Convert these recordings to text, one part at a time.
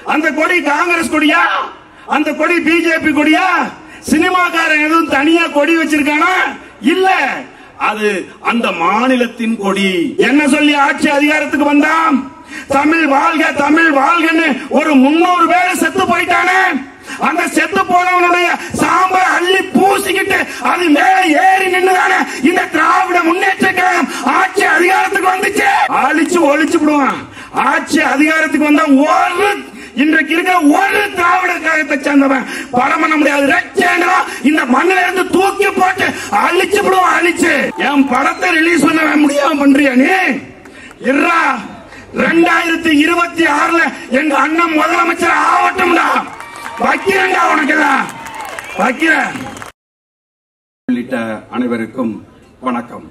அந்த கொடி காங்கிரஸ் கொடியா அந்த கொடி பிஜேபி கொடியா சினிமாக்காரன் எதுவும் தனியா கொடி வச்சிருக்கானா இல்ல அது அந்த மாநிலத்தின் கொடி என்ன சொல்லி ஆட்சி அதிகாரத்துக்கு வந்தான் தமிழ் வாழ்க தமிழ் வாழ்கன்னு ஒரு முன்னூறு பேர் செத்து போயிட்டானே அந்த செத்து போனவனுடைய சாம்பல் அள்ளி பூசிக்கிட்டு அது மேல ஏறி நின்னுதானே இந்த திராவிட முன்னேற்ற கழகம் ஆட்சி அதிகாரத்துக்கு வந்துச்சு அழிச்சு ஒழிச்சு விடுவான் ஆட்சி அதிகாரத்துக்கு வந்தா ஒரு இன்றைக்கு இருக்கிற ஒரு திராவிட கழகத்தை சேர்ந்தவன் படம் பண்ண முடியாது ரெச்சேண்டா இந்த மண்ணில இருந்து தூக்கி போட்டு அழிச்சு விடுவான் அழிச்சு என் படத்தை ரிலீஸ் பண்ண முடியாம பண்றியா நீ இருடா ரெண்டாயிரத்தி இருபத்தி ஆறுல எங்க அண்ணன் முதலமைச்சர் ஆகட்டும்டா வைக்கிறேன்டா உனக்கெல்லாம் வைக்கிறேன் உள்ளிட்ட அனைவருக்கும் வணக்கம்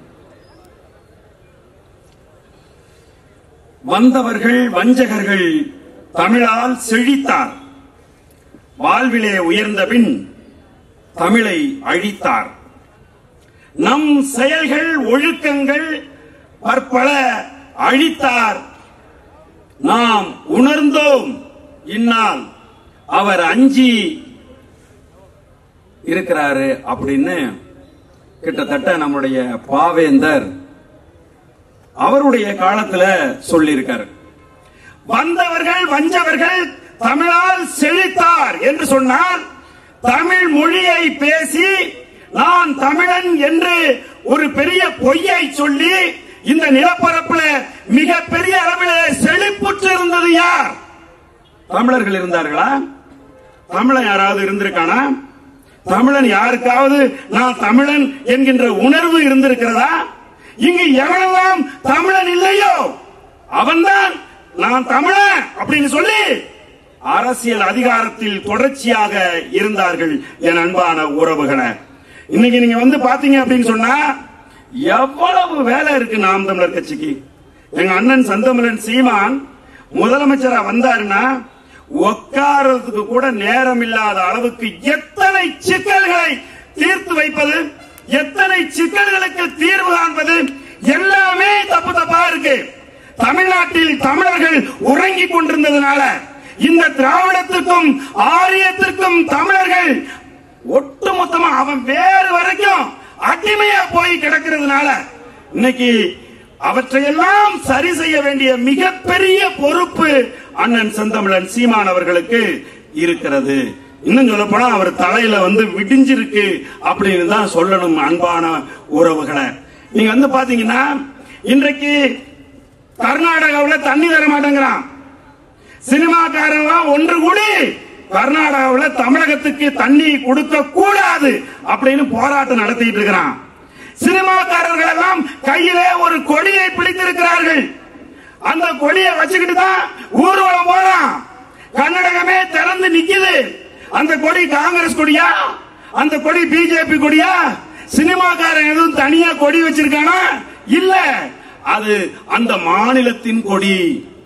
வந்தவர்கள் வஞ்சகர்கள் தமிழால் செழித்தார் வாழ்விலே உயர்ந்த பின் தமிழை அழித்தார் நம் செயல்கள் ஒழுக்கங்கள் பற்பல அழித்தார் நாம் உணர்ந்தோம் இந்நாள் அவர் அஞ்சி இருக்கிறாரு அப்படின்னு கிட்டத்தட்ட நம்முடைய பாவேந்தர் அவருடைய காலத்துல சொல்லியிருக்காரு வந்தவர்கள் வஞ்சவர்கள் தமிழால் செழித்தார் என்று சொன்னால் தமிழ் மொழியை பேசி நான் தமிழன் என்று ஒரு பெரிய பொய்யை சொல்லி இந்த நிலப்பரப்புல மிக பெரிய அளவில் செழிப்புற்று இருந்தது யார் தமிழர்கள் இருந்தார்களா தமிழன் யாராவது இருந்திருக்கானா தமிழன் யாருக்காவது நான் தமிழன் என்கின்ற உணர்வு இருந்திருக்கிறதா இங்கு எவனெல்லாம் தமிழன் இல்லையோ அவன்தான் நான் தமிழன் அப்படின்னு சொல்லி அரசியல் அதிகாரத்தில் தொடர்ச்சியாக இருந்தார்கள் என் அன்பான உறவுகளை இன்னைக்கு நீங்க வந்து பாத்தீங்க அப்படின்னு சொன்னா எவ்வளவு வேலை இருக்கு நாம் தமிழர் கட்சிக்கு எங்க அண்ணன் சந்தமிழன் சீமான் முதலமைச்சரா வந்தாருன்னா உட்காரத்துக்கு கூட நேரம் இல்லாத அளவுக்கு எத்தனை சிக்கல்களை தீர்த்து வைப்பது எத்தனை சிக்கல்களுக்கு தீர்வு காண்பது எல்லாமே தப்பு தப்பா இருக்கு தமிழ்நாட்டில் தமிழர்கள் உறங்கிக் கொண்டிருந்ததுனால இந்த திராவிடத்திற்கும் ஆரியத்திற்கும் தமிழர்கள் ஒட்டுமொத்தமா அவன் வேறு வரைக்கும் அடிமையா போய் கிடக்கிறதுனால இன்னைக்கு அவற்றையெல்லாம் சரி செய்ய வேண்டிய மிகப்பெரிய பொறுப்பு அண்ணன் செந்தமிழன் சீமான் அவர்களுக்கு இருக்கிறது இன்னும் சொல்ல போனா அவர் தலையில வந்து விடிஞ்சிருக்கு அப்படின்னு தான் சொல்லணும் அன்பான உறவுகளை நீங்க வந்து பாத்தீங்கன்னா இன்றைக்கு கர்நாடகாவில் தண்ணி தர மாட்டேங்கிறான் சினிமாக்காரங்க ஒன்று கூடி கர்நாடகாவில் தமிழகத்துக்கு தண்ணி கொடுக்க கூடாது அப்படின்னு போராட்டம் நடத்திட்டு இருக்கிறான் சினிமாக்காரர்கள் எல்லாம் கையிலே ஒரு கொடியை பிடித்திருக்கிறார்கள் அந்த கொடியை வச்சுக்கிட்டு தான் ஊர்வலம் போறான் கர்நாடகமே திறந்து நிக்குது அந்த கொடி காங்கிரஸ் கொடியா அந்த கொடி பிஜேபி கொடியா சினிமாக்காரன் எதுவும் தனியா கொடி வச்சிருக்கானா இல்ல அது அந்த மாநிலத்தின் கொடி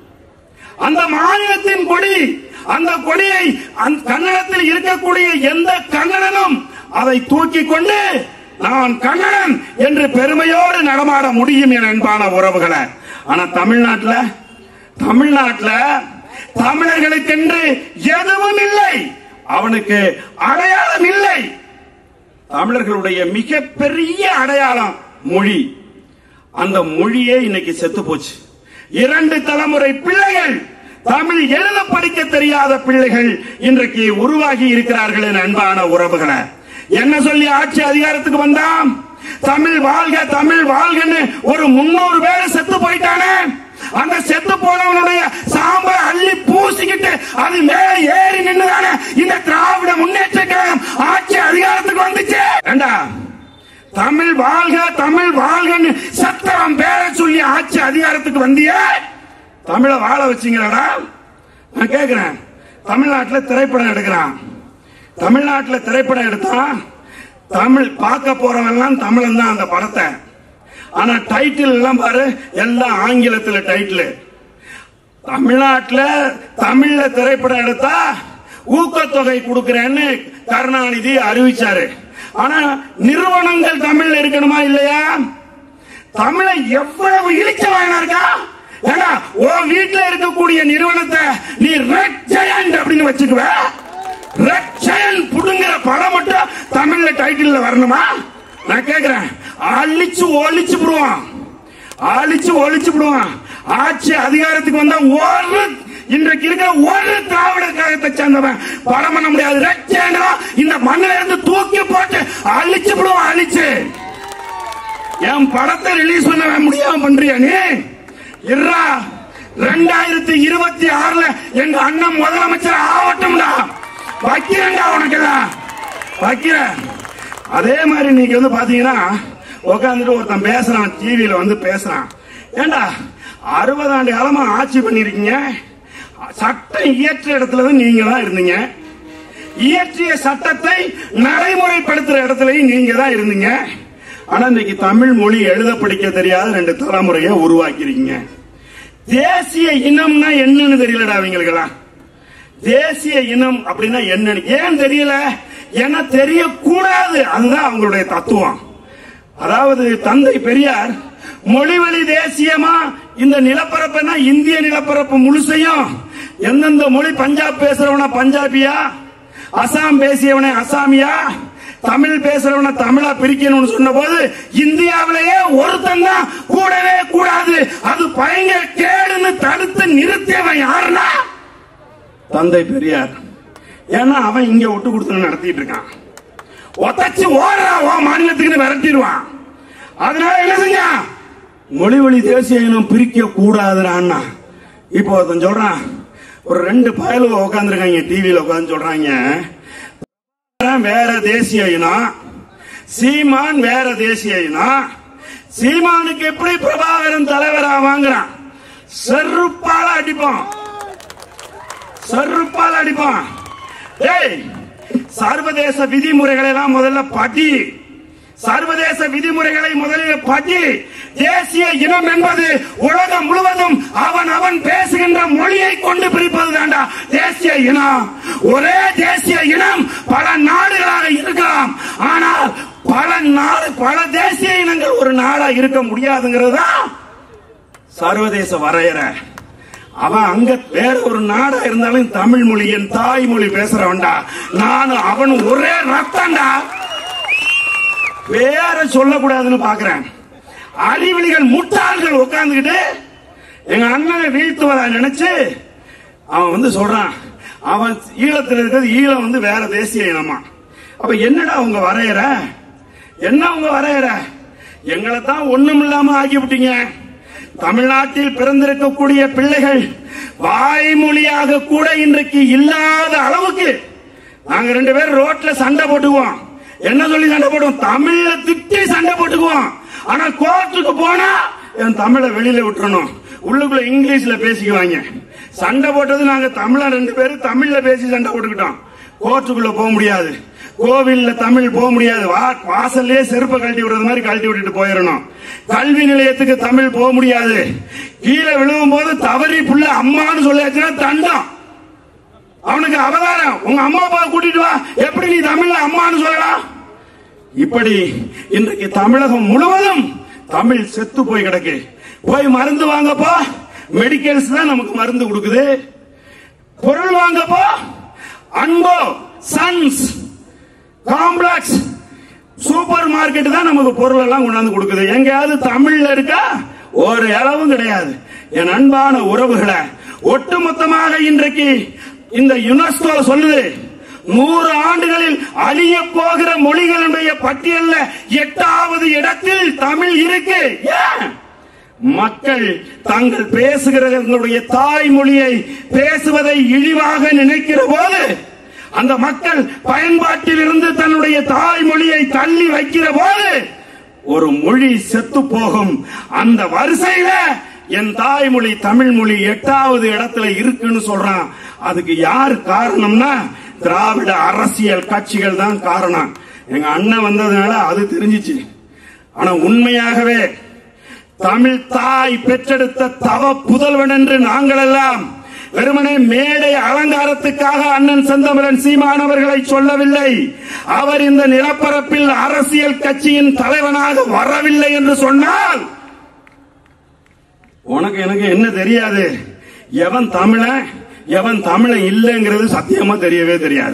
அந்த மாநிலத்தின் கொடி அந்த கொடியை அந்த கன்னடத்தில் இருக்கக்கூடிய எந்த கன்னடனும் அதை தூக்கி கொண்டு நான் கன்னடன் என்று பெருமையோடு நடமாட முடியும் என் அன்பான உறவுகளை ஆனா தமிழ்நாட்டுல தமிழ்நாட்டுல தமிழர்களுக்கென்று எதுவும் இல்லை அவனுக்கு அடையாளம் இல்லை தமிழர்களுடைய மிகப்பெரிய அடையாளம் மொழி அந்த மொழியே இன்னைக்கு செத்து போச்சு இரண்டு தலைமுறை பிள்ளைகள் தமிழ் எழுத படிக்க தெரியாத பிள்ளைகள் இன்றைக்கு உருவாகி இருக்கிறார்கள் என் அன்பான உறவுகளை என்ன சொல்லி ஆட்சி அதிகாரத்துக்கு வந்தான் தமிழ் வாழ்க தமிழ் வாழ்கன்னு ஒரு முன்னூறு பேர் செத்து போயிட்டானே அந்த செத்து போனவனுடைய சாம்பல் அள்ளி பூசிக்கிட்டு அது மேல ஏறி நின்னுதானே இந்த திராவிட முன்னேற்ற கழகம் ஆட்சி அதிகாரத்துக்கு வந்துச்சு ஏண்டா தமிழ் வாழ்க தமிழ் வாழ்கன்னு சத்தம் பேரை சொல்லி ஆட்சி அதிகாரத்துக்கு வந்தியே தமிழை வாழ வச்சீங்களாடா நான் கேக்குறேன் தமிழ்நாட்டில் திரைப்படம் எடுக்கிறான் தமிழ்நாட்டில் திரைப்படம் எடுத்தா தமிழ் பார்க்க போறவன் எல்லாம் தமிழன் தான் அந்த படத்தை ஆனா டைட்டில் எல்லாம் பாரு எல்லாம் ஆங்கிலத்தில் டைட்டில் தமிழ்நாட்டுல தமிழ்ல திரைப்படம் எடுத்தா ஊக்கத்தொகை கொடுக்கிறேன்னு கருணாநிதி அறிவிச்சாரு ஆனா நிறுவனங்கள் தமிழ்ல இருக்கணுமா இல்லையா தமிழை எவ்வளவு இழிச்ச இருக்கா ஏன்னா உன் வீட்டுல இருக்கக்கூடிய நிறுவனத்தை நீ ரெட் ஜெயண்ட் வச்சுக்குவ ரட்சன் புடுங்கிற படம் மட்டும் தமிழ்ல டைட்டில்ல வரணுமா நான் கேக்குறேன் அழிச்சு ஒழிச்சு விடுவான் அழிச்சு ஒழிச்சு விடுவான் ஆட்சி அதிகாரத்துக்கு வந்தா ஒரு இன்றைக்கு இருக்கிற ஒரு திராவிட கழகத்தை சேர்ந்தவன் படம் பண்ண முடியாது ரட்சேனா இந்த மண்ணில இருந்து தூக்கி போட்டு அழிச்சு விடுவான் அழிச்சு என் படத்தை ரிலீஸ் பண்ண முடியாம பண்றியா நீ இருடா ரெண்டாயிரத்தி இருபத்தி ஆறுல எங்க அண்ணன் முதலமைச்சர் ஆகட்டும்டா வைக்கிறேன்டா உனக்கெல்லாம் வைக்கிறேன் அதே மாதிரி நீங்க வந்து பாத்தீங்கன்னா உட்காந்துட்டு ஒருத்தன் பேசுறான் டிவியில வந்து பேசுறான் ஏண்டா அறுபது ஆண்டு காலமா ஆட்சி பண்ணிருக்கீங்க சட்டம் இயற்ற இடத்துல தான் நீங்க தான் இருந்தீங்க இயற்றிய சட்டத்தை நடைமுறைப்படுத்துற இடத்துலயும் நீங்க தான் இருந்தீங்க ஆனா இன்னைக்கு தமிழ் மொழி எழுத படிக்க தெரியாத ரெண்டு தலைமுறையை உருவாக்கிருக்கீங்க தேசிய இனம்னா என்னன்னு தெரியலடா அவங்களுக்கெல்லாம் தேசிய இனம் அப்படின்னா என்னன்னு ஏன் தெரியல ஏன்னா தெரியக்கூடாது அதுதான் அவங்களுடைய தத்துவம் அதாவது தந்தை பெரியார் மொழிவழி தேசியமா இந்த நிலப்பரப்புனா இந்திய நிலப்பரப்பு முழுசையும் எந்தெந்த மொழி பஞ்சாப் பேசுறவன பஞ்சாபியா அசாம் பேசியவனை அசாமியா தமிழ் பேசுறவன தமிழா பிரிக்கணும்னு சொன்ன போது இந்தியாவிலேயே ஒருத்தன் தான் கூடவே கூடாது அது பயங்கர கேடுன்னு தடுத்து நிறுத்தியவன் யாருன்னா தந்தை பெரியார் ஏன்னா அவன் இங்க விட்டு கொடுத்து நடத்திட்டு இருக்கான் ஒத்தச்சு ஓடுறா ஓ மாநிலத்துக்கு விரட்டிடுவான் அதனால என்ன செஞ்சான் மொழி வழி தேசிய இனம் பிரிக்க கூடாதுறான்னா இப்போ ஒருத்தன் சொல்றான் ஒரு ரெண்டு பயலுவ உட்காந்துருக்காங்க டிவியில உட்காந்து சொல்றாங்க வேற தேசிய இனம் சீமான் வேற தேசிய இனம் சீமானுக்கு எப்படி பிரபாகரன் தலைவரா வாங்குறான் செருப்பால அடிப்பான் செருப்பால் அடிப்பான் ஏய் சர்வதேச விதிமுறைகளை எல்லாம் முதல்ல படி சர்வதேச விதிமுறைகளை முதலில் படி தேசிய இனம் என்பது உலகம் முழுவதும் அவன் அவன் பேசுகின்ற மொழியை கொண்டு பிரிப்பது தாண்டா தேசிய இனம் ஒரே தேசிய இனம் பல நாடுகளாக இருக்கலாம் ஆனால் பல நாடு பல தேசிய இனங்கள் ஒரு நாடா இருக்க முடியாதுங்கிறது தான் சர்வதேச வரையறை அவன் அங்க வேற ஒரு நாடா இருந்தாலும் தமிழ் மொழி என் தாய்மொழி பேசுறவன்டா நானும் அவன் ஒரே ரத்தம்டா வேற சொல்லக்கூடாதுன்னு பாக்குறேன் அறிவிலிகள் முட்டாள்கள் உட்கார்ந்துகிட்டு எங்க அண்ணனை வீழ்த்துவதா நினைச்சு அவன் வந்து சொல்றான் அவன் ஈழத்தில் இருக்கிறது ஈழம் வந்து வேற தேசிய இனமா அப்ப என்னடா உங்க வரையற என்ன உங்க வரையற எங்களை தான் ஒண்ணும் இல்லாம ஆக்கி விட்டீங்க தமிழ்நாட்டில் பிறந்திருக்கக்கூடிய பிள்ளைகள் வாய்மொழியாக கூட இன்றைக்கு இல்லாத அளவுக்கு நாங்க ரெண்டு பேரும் ரோட்ல சண்டை போட்டுக்குவோம் என்ன சொல்லி சண்டை போடுவோம் தமிழ்ல திட்டி சண்டை போட்டுக்குவோம் ஆனா கோர்ட்டுக்கு போனா என் தமிழை வெளியில விட்டுறணும் உள்ளுக்குள்ள இங்கிலீஷ்ல பேசிக்குவாங்க சண்டை போட்டது நாங்க தமிழ ரெண்டு பேரும் தமிழ்ல பேசி சண்டை போட்டுக்கிட்டோம் கோர்ட்டுக்குள்ள போக முடியாது கோவில்ல தமிழ் போக முடியாது வா- வாசல்லே செருப்பை கழட்டி விடுறது மாதிரி கழட்டி விட்டுட்டு போயிடணும் கல்வி நிலையத்துக்கு தமிழ் போக முடியாது கீழே விழுவும் போது தவறி புள்ள அம்மான்னு சொல்லியாச்சுன்னா தண்டம் அவனுக்கு அவதாரம் உங்க அம்மா அப்பா கூட்டிட்டு வா எப்படி நீ தமிழ்ல அம்மான்னு சொல்லலாம் இப்படி இன்றைக்கு தமிழகம் முழுவதும் தமிழ் செத்து போய் கிடக்கு போய் மருந்து வாங்கப்பா மெடிக்கல்ஸ் தான் நமக்கு மருந்து கொடுக்குது பொருள் வாங்கப்பா அன்போ சன்ஸ் காம்ப்ளெக்ஸ் சூப்பர் மார்க்கெட் தான் நமக்கு பொருள் எல்லாம் கொண்டாந்து கொடுக்குது எங்கேயாவது தமிழ்ல இருக்கா ஒரு அளவும் கிடையாது என் அன்பான உறவுகளை ஒட்டுமொத்தமாக இன்றைக்கு இந்த யுனெஸ்கோ சொல்லுது நூறு ஆண்டுகளில் அழிய போகிற மொழிகளுடைய பட்டியல்ல எட்டாவது இடத்தில் தமிழ் இருக்கு ஏன் மக்கள் தாங்கள் பேசுகிறவர்களுடைய தாய்மொழியை பேசுவதை இழிவாக நினைக்கிற போது அந்த மக்கள் பயன்பாட்டில் இருந்து தன்னுடைய தாய்மொழியை தள்ளி வைக்கிற போது ஒரு மொழி செத்து போகும் அந்த வரிசையில என் தாய்மொழி தமிழ் மொழி எட்டாவது இடத்துல இருக்குன்னு சொல்றான் அதுக்கு யார் காரணம்னா திராவிட அரசியல் கட்சிகள் தான் காரணம் எங்க அண்ணன் வந்ததுனால அது தெரிஞ்சிச்சு ஆனா உண்மையாகவே தமிழ் தாய் பெற்றெடுத்த தவ புதல்வன் என்று நாங்கள் எல்லாம் வெறுமனே மேடை அலங்காரத்துக்காக அண்ணன் செந்தமிழன் சீமான் அவர்களை சொல்லவில்லை அவர் இந்த நிலப்பரப்பில் அரசியல் கட்சியின் தலைவனாக வரவில்லை என்று சொன்னால் உனக்கு எனக்கு என்ன தெரியாது எவன் தமிழன் எவன் தமிழன் இல்லைங்கிறது சத்தியமா தெரியவே தெரியாது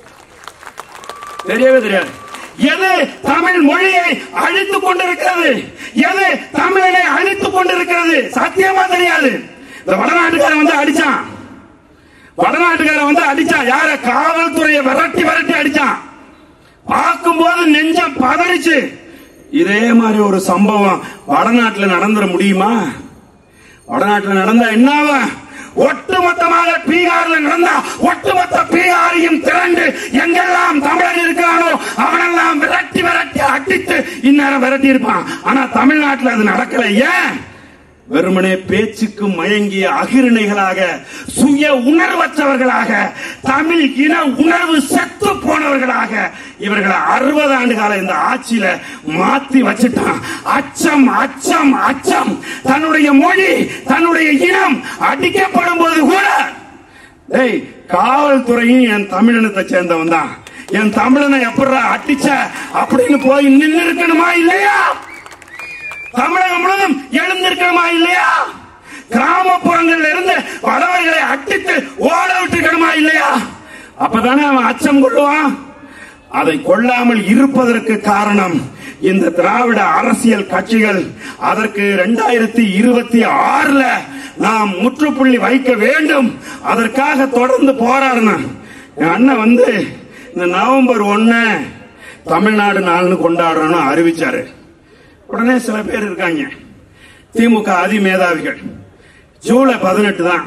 தெரியவே தெரியாது எது தமிழ் மொழியை அழித்துக் கொண்டிருக்கிறது எது தமிழனை அழித்துக் கொண்டிருக்கிறது சத்தியமா தெரியாது இந்த வடநாட்டுக்காரன் வந்து அடிச்சான் வடநாட்டுக்காரன் வந்து அடிச்சான் யார காவல்துறையை விரட்டி விரட்டி அடிச்சான் பார்க்கும்போது நெஞ்சம் பதறிச்சு இதே மாதிரி ஒரு சம்பவம் வடநாட்டுல நடந்துட முடியுமா வடநாட்டுல நடந்தா என்னாவும் ஒட்டுமொத்தமாக பீகார்ல நடந்தா ஒட்டுமொத்த பீகாரையும் திரண்டு எங்கெல்லாம் தமிழன் இருக்கிறானோ அவனெல்லாம் விரட்டி விரட்டி அடித்து இந்நேரம் விரட்டி இருப்பான் ஆனா தமிழ்நாட்டுல அது நடக்கல ஏன் வெறுமனே பேச்சுக்கு மயங்கிய அகிரிணைகளாக சுய உணர்வற்றவர்களாக தமிழ் இன உணர்வு செத்து போனவர்களாக இவர்களை அறுபது ஆண்டு கால இந்த ஆட்சியில மாத்தி வச்சுட்டான் அச்சம் அச்சம் அச்சம் தன்னுடைய மொழி தன்னுடைய இனம் அடிக்கப்படும் போது கூட டேய் காவல்துறையும் என் தமிழினத்தை சேர்ந்தவன் தான் என் தமிழனை எப்படா அடிச்ச அப்படின்னு போய் நின்று இருக்கணுமா இல்லையா தமிழகம் முழுவதும் எழுந்திருக்கணுமா இல்லையா கிராமப்புறங்கள்ல இருந்து வடவர்களை அட்டித்து ஓட விட்டுருக்கணுமா இல்லையா அப்பதானே அவன் அச்சம் கொள்ளுவான் அதை கொள்ளாமல் இருப்பதற்கு காரணம் இந்த திராவிட அரசியல் கட்சிகள் அதற்கு இரண்டாயிரத்தி இருபத்தி ஆறுல நாம் முற்றுப்புள்ளி வைக்க வேண்டும் அதற்காக தொடர்ந்து போராடணும் என் அண்ணன் வந்து இந்த நவம்பர் ஒன்னு தமிழ்நாடு நாள்னு கொண்டாடுறோம்னு அறிவிச்சாரு உடனே சில பேர் இருக்காங்க திமுக அதிமேதாவிகள் ஜூலை பதினெட்டு தான்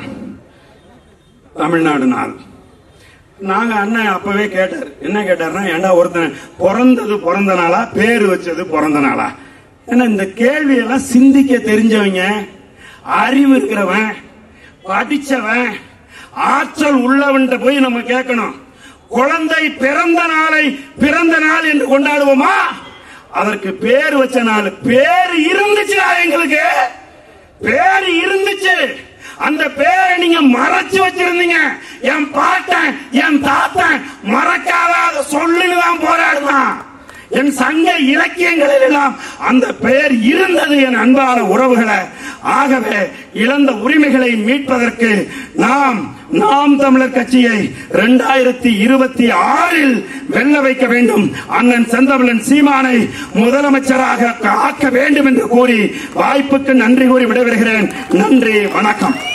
தமிழ்நாடு நாள் நாங்க அண்ணன் அப்பவே கேட்டார் என்ன கேட்டாருன்னா ஏண்டா ஒருத்தன் பிறந்தது பிறந்த நாளா பேரு வச்சது பிறந்த நாளா ஏன்னா இந்த கேள்வி எல்லாம் சிந்திக்க தெரிஞ்சவங்க அறிவு இருக்கிறவன் படிச்சவன் ஆற்றல் உள்ளவன் போய் நம்ம கேட்கணும் குழந்தை பிறந்த நாளை பிறந்த நாள் என்று கொண்டாடுவோமா அதற்கு பேர் வச்ச நாள் பேர் இருந்துச்சுடா எங்களுக்கு பேர் இருந்துச்சு அந்த பேரை நீங்க மறைச்சு வச்சிருந்தீங்க என் பாட்டன் என் தாத்தன் மறக்காத அதை சொல்லுன்னு தான் போராடுதான் என் சங்க இலக்கியங்களில் எல்லாம் அந்த பெயர் இருந்தது என் அன்பான உறவுகளை ஆகவே இழந்த உரிமைகளை மீட்பதற்கு நாம் நாம் தமிழர் கட்சியை இரண்டாயிரத்தி இருபத்தி ஆறில் வெல்ல வைக்க வேண்டும் அண்ணன் செந்தமிழன் சீமானை முதலமைச்சராக ஆக்க வேண்டும் என்று கூறி வாய்ப்புக்கு நன்றி கூறி விடைபெறுகிறேன் நன்றி வணக்கம்